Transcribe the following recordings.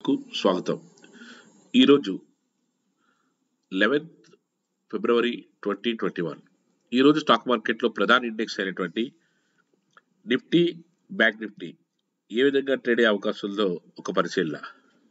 న్యూస్కు స్వాగతం ఈరోజు eleventh February twenty twenty one ఈరోజు స్టాక్ మార్కెట్లో ప్రధాన ఇండెక్స్ అయినటువంటి నిఫ్టీ బ్యాంక్ నిఫ్టీ ఏ విధంగా ట్రేడ్ అయ్యే అవకాశం ఉందో ఒక పరిశీలన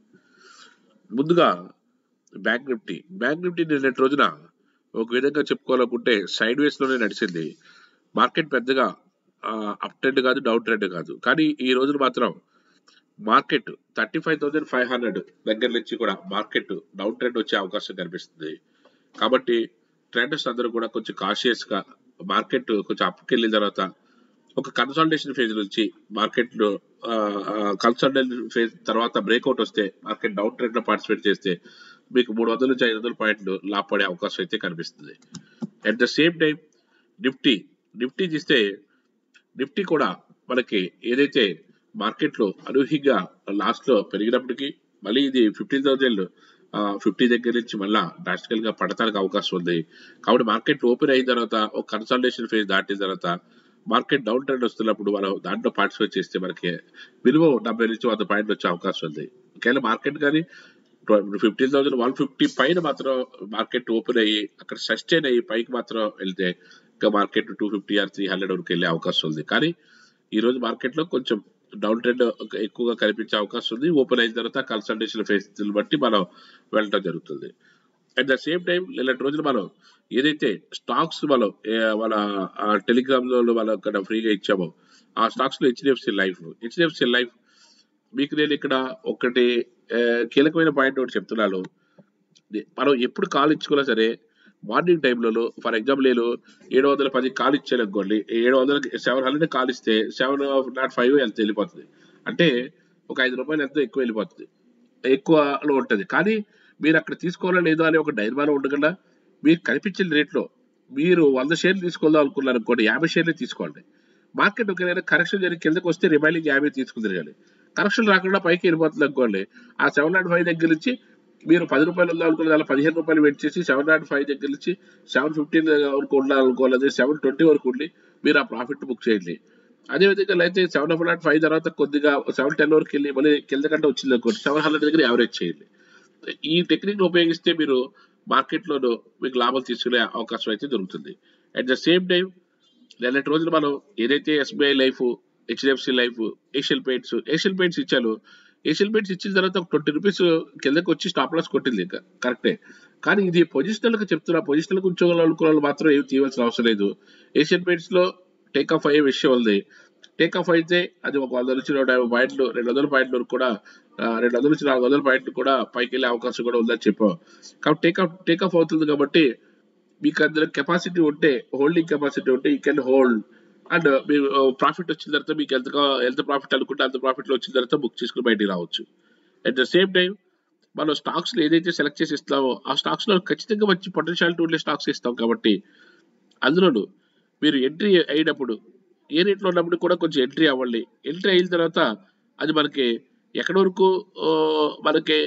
ముందుగా బ్యాంక్ నిఫ్టీ బ్యాంక్ నిఫ్టీ నిన్నటి రోజున ఒక విధంగా చెప్పుకోవాలనుకుంటే సైడ్ వేస్లోనే నడిచింది మార్కెట్ పెద్దగా అప్ ట్రెండ్ కాదు డౌన్ ట్రెండ్ కాదు కానీ ఈ రోజున మాత్రం market thirty five thousand five hundred దగ్గర నుంచి కూడా మార్కెట్ డౌన్ ట్రెండ్ వచ్చే అవకాశం కనిపిస్తుంది కాబట్టి ట్రెండర్స్ అందరూ కూడా కొంచెం కాషియస్ గా మార్కెట్ కొంచెం అప్కి వెళ్ళిన తర్వాత ఒక కన్సల్టేషన్ ఫేజ్ నుంచి మార్కెట్ లో కన్సల్టేషన్ ఫేజ్ తర్వాత బ్రేక్అవుట్ వస్తే మార్కెట్ డౌన్ ట్రెండ్ లో పార్టిసిపేట్ చేస్తే మీకు మూడు వందల నుంచి ఐదు వందల పాయింట్లు లాభపడే అవకాశం అయితే కనిపిస్తుంది at the same time Nifty Nifty చూస్తే నిఫ్టీ కూడా మనకి ఏదైతే మార్కెట్ లో అనూహ్యంగా లాస్ట్ లో పెరిగినప్పటికీ మళ్ళీ ఇది ఫిఫ్టీన్ థౌజండ్ ఫిఫ్టీ దగ్గర నుంచి మళ్ళా డ్రాస్టికల్ గా పడటానికి అవకాశం ఉంది కాబట్టి మార్కెట్ ఓపెన్ అయిన తర్వాత ఒక కన్సల్టేషన్ ఫేజ్ దాటిన తర్వాత మార్కెట్ డౌన్ ట్రెండ్ వస్తున్నప్పుడు మనం దాంట్లో పార్టిసిపేట్ చేస్తే మనకి మినిమం డెబ్బై నుంచి వంద పాయింట్లు వచ్చే అవకాశం ఉంది ఒకవేళ మార్కెట్ కానీ ఫిఫ్టీన్ థౌసండ్ వన్ ఫిఫ్టీ పైన మాత్రం మార్కెట్ ఓపెన్ అయ్యి అక్కడ సస్టైన్ అయ్యి పైకి మాత్రం వెళ్తే ఇంకా market two fifty or three hundred వరకు వెళ్ళే అవకాశం ఉంది కానీ ఈ రోజు మార్కెట్ లో కొంచెం డౌన్ ట్రెండ్ ఎక్కువగా కనిపించే అవకాశం ఉంది ఓపెన్ అయిన తర్వాత కన్సల్టేషన్ ఫేస్ బట్టి మనం వెళ్ళడం జరుగుతుంది అట్ ద సేమ్ టైం నిన్నటి రోజున మనం ఏదైతే స్టాక్స్ మనం మన టెలిగ్రామ్ లో మనం ఇక్కడ ఫ్రీగా ఇచ్చామో ఆ స్టాక్స్ లో హెచ్డిఎఫ్సి లైఫ్ హెచ్డిఎఫ్సి లైఫ్ మీకు నేను ఇక్కడ ఒకటి కీలకమైన పాయింట్ ఒకటి చెప్తున్నాను మనం ఎప్పుడు కాల్ ఇచ్చుకున్నా సరే మార్నింగ్ టైంలో ఫర్ ఎగ్జాంపుల్ నేను ఏడు వందల పది కాల్ ఇచ్చాను అనుకోండి ఏడు వందల సెవెన్ హండ్రెడ్ కాల్ ఇస్తే సెవెన్ నాట్ ఫైవ్ ఎంత వెళ్ళిపోతుంది అంటే ఒక ఐదు రూపాయలు ఎంతో ఎక్కువ వెళ్ళిపోతుంది ఎక్కువలో ఉంటుంది కానీ మీరు అక్కడ తీసుకోవాలో లేదో అని ఒక డైర్మానం ఉండకుండా మీకు కనిపించిన రేట్లో మీరు వంద షేర్లు తీసుకోవాలని అనుకున్నారు అనుకోండి యాభై షేర్లు తీసుకోండి మార్కెట్ ఒకవేళ కరెక్షన్ జరిగి కిందకు వస్తే రిమైనింగ్ యాభై తీసుకుని తిరగాలి కరెక్షన్ రాకుండా పైకి వెళ్ళిపోతుంది అనుకోండి ఆ సెవెన్ నాట్ ఫైవ్ దగ్గర నుంచి మీరు పది రూపాయలు ఉందా అనుకున్న దాని పదిహేను రూపాయలు వెయిట్ చేసి సెవెన్ నాట్ ఫైవ్ దగ్గర నుంచి సెవెన్ ఫిఫ్టీన్ వరకు ఉండాలనుకోలేదు సెవెన్ ట్వంటీ వరకు ఉండి మీరు ఆ ప్రాఫిట్ బుక్ చేయండి అదేవిధంగా అయితే సెవెన్ నాట్ ఫైవ్ తర్వాత కొద్దిగా సెవెన్ టెన్ వరకు వెళ్ళి మళ్ళీ కింద కంటే వచ్చింది అనుకోండి సెవెన్ హండ్రెడ్ దగ్గర యావరేజ్ చేయండి ఈ టెక్నిక్ ఉపయోగిస్తే మీరు మార్కెట్లోనూ మీకు లాభాలు తీసుకునే అవకాశం అయితే దొరుకుతుంది అట్ ద సేమ్ టైం నిన్నటి రోజున మనం ఏదైతే SBI Life HDFC Life Asian Paints Asian Paints ఇచ్చాను ఏషియన్ పెయింట్స్ ఇచ్చిన తర్వాత ఒక ట్వంటీ రూపీస్ కిందకి వచ్చి స్టాప్ లాస్ కొట్టింది ఇంకా కరెక్టే కానీ ఇది పొజిషనల్ గా చెప్తున్నా పొజిషనల్ ఉంచోగల అనుకున్న వాళ్ళు మాత్రం ఏం తీయవలసిన అవసరం లేదు ఏషియన్ పెయింట్స్ లో టేక్ ఆఫ్ అయ్యే విషయం ఉంది టేక్ ఆఫ్ అయితే అది ఒక వంద నుంచి నూట యాభై పాయింట్లు రెండు వందల పాయింట్ల వరకు కూడా రెండు వందల నుంచి నాలుగు వందల పాయింట్లు కూడా పైకి వెళ్ళే అవకాశం కూడా ఉందని చెప్పాం కాబట్టి టేక్ ఆఫ్ టేక్ ఆఫ్ అవుతుంది కాబట్టి మీకు అందులో కెపాసిటీ ఉంటే హోల్డింగ్ కెపాసిటీ ఉంటే ఈ కెన్ హోల్డ్ అండ్ మీరు ప్రాఫిట్ వచ్చిన తర్వాత మీకు ఎంత ఎంత ప్రాఫిట్ అనుకుంటే అంత ప్రాఫిట్ వచ్చిన తర్వాత బుక్ చేసుకుని బయటికి రావచ్చు అట్ ద సేమ్ టైం మనం స్టాక్స్ ఏదైతే సెలెక్ట్ చేసి ఇస్తామో ఆ స్టాక్స్ లో ఖచ్చితంగా మంచి పొటెన్షియాలిటీ ఉండే స్టాక్స్ ఇస్తాం కాబట్టి అందులోను మీరు ఎంట్రీ అయినప్పుడు ఏ రేట్లో ఉన్నప్పుడు కూడా కొంచెం ఎంట్రీ అవ్వండి ఎంట్రీ అయిన తర్వాత అది మనకి ఎక్కడి వరకు మనకి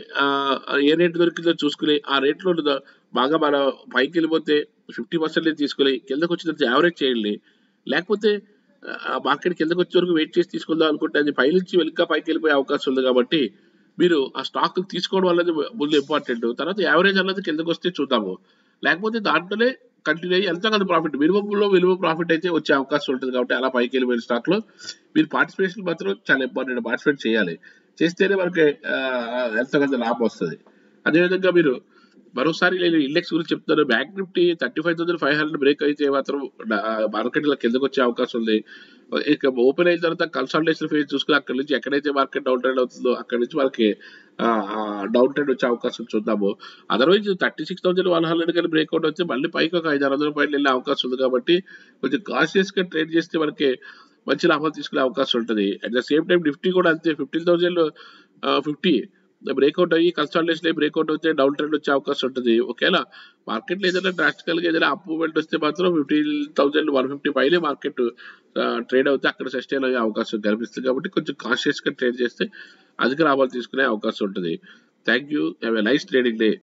ఏ రేట్ దొరికిందో చూసుకుని ఆ రేట్లో బాగా మన పైకి వెళ్ళిపోతే ఫిఫ్టీ పర్సెంట్ తీసుకుని కిందకు వచ్చిన తర్వాత యావరేజ్ చేయండి లేకపోతే మార్కెట్ కిందకు వచ్చే వరకు వెయిట్ చేసి తీసుకుందాం అనుకుంటే అది పై నుంచి వెనుక పైకి వెళ్ళిపోయే అవకాశం ఉంది కాబట్టి మీరు ఆ స్టాక్ తీసుకోవడం అనేది ముందు ఇంపార్టెంట్ తర్వాత యావరేజ్ అన్నది కిందకు వస్తే చూద్దాము లేకపోతే దాంట్లోనే కంటిన్యూ అయ్యి ఎంత కదా ప్రాఫిట్ మినిమంలో మినిమం ప్రాఫిట్ అయితే వచ్చే అవకాశం ఉంటుంది కాబట్టి అలా పైకి వెళ్ళిపోయిన స్టాక్ లో మీరు పార్టిసిపేషన్ మాత్రం చాలా ఇంపార్టెంట్ పార్టిసిపేట్ చేయాలి చేస్తేనే మనకి ఎంత కొంత లాభం వస్తుంది అదేవిధంగా మీరు మరోసారి నేను ఇండెక్స్ గురించి చెప్తాను Bank Nifty thirty five thousand five hundred break అయితే మాత్రం మార్కెట్ లో కిందకు వచ్చే అవకాశం ఉంది ఇక ఓపెన్ అయిన తర్వాత కన్సల్టేషన్ ఫేజ్ చూసుకుని అక్కడ నుంచి ఎక్కడైతే మార్కెట్ డౌన్ ట్రెండ్ అవుతుందో అక్కడ నుంచి మనకి డౌన్ ట్రెండ్ వచ్చే అవకాశం చూద్దాము otherwise thirty six thousand one hundred కానీ బ్రేక్అవుట్ వస్తే మళ్ళీ పైకి ఒక ఐదు ఆరు వందల పాయింట్లు వెళ్ళే అవకాశం ఉంది కాబట్టి కొంచెం కాన్షియస్ గా ట్రేడ్ చేస్తే మనకి మంచి లాభాలు తీసుకునే అవకాశం ఉంటుంది at the same time Nifty కూడా అంతే ఫిఫ్టీన్ థౌసండ్ ఫిఫ్టీ బ్రేక్అవుట్ అయ్యి కన్సల్టేషన్ అయ్యి బ్రేక్అవుట్ అయితే డౌన్ ట్రెండ్ వచ్చే అవకాశం ఉంటుంది ఒకవేళ మార్కెట్లో ఏదైనా డ్రాస్టికల్ గా ఏదైనా అప్ మూవ్మెంట్ వస్తే మాత్రం ఫిఫ్టీన్ థౌసండ్ వన్ ఫిఫ్టీ పైనే మార్కెట్ ట్రేడ్ అవుతే అక్కడ సస్టైన్ అయ్యే అవకాశం కనిపిస్తుంది కాబట్టి కొంచెం కాన్షియస్ గా ట్రేడ్ చేస్తే అధిక లాభాలు తీసుకునే అవకాశం ఉంటుంది thank you have a nice trading day